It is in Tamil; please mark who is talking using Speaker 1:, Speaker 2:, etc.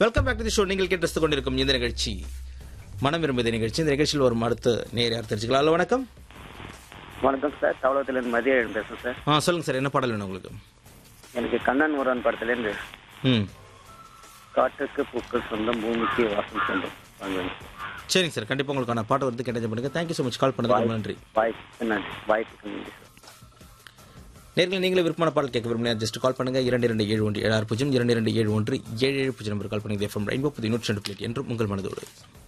Speaker 1: welcome back to the show நீங்கள் கேட்டு கொண்டிருக்கும் இந்த நிகழ்ச்சி மனம் விரும்புத நிகழ்ச்சி இந்த நிகழ்ச்சியில் ஒரு அடுத்து நேர் யார் தெரிஞ்சுக்கலாம் ஹலோ வணக்கம்
Speaker 2: வணக்கம் சார் தவளத்திலிருந்து மதியம் பேசுறேன் சார்
Speaker 1: ஆ சொல்லுங்க சார் என்ன பாடல் வேணும் உங்களுக்கு
Speaker 2: எனக்கு கண்ணன் முருகன் படத்துலேருந்து
Speaker 1: ம்
Speaker 2: காட்டுக்கு பூக்கள் சொந்தம் பூமிக்கு வாசம் சொந்தம் வாங்கணும்
Speaker 1: சரிங்க சார் கண்டிப்பாக உங்களுக்கான பாட்டு வந்து கேட்டேஜ் பண்ணுங்க தேங்க்யூ ஸோ மச் கால் பண்ணதுக்கு ரொம்ப நன்றி
Speaker 2: வாய்ப்பு நன்றி வாய்ப்புக்கு நன்றி சார்
Speaker 1: நேரில் நீங்களே விருப்பமான பாடல் கேட்க விரும்பினா ஜஸ்ட் கால் பண்ணுங்க இரண்டு இரண்டு ஏழு ஒன்று ஏழு ஆறு பூஜ்ஜியம் இரண்டு இரண்டு ஏழு ஒன்று ஏழு ஏழு பூஜ்ஜியம் நம்பர் கால் பண்ணுங்க எஃப்எம் ரெயின்போ புது நூற்றி ரெண்டு பிளேட் என்றும் உங்கள் மனதோடு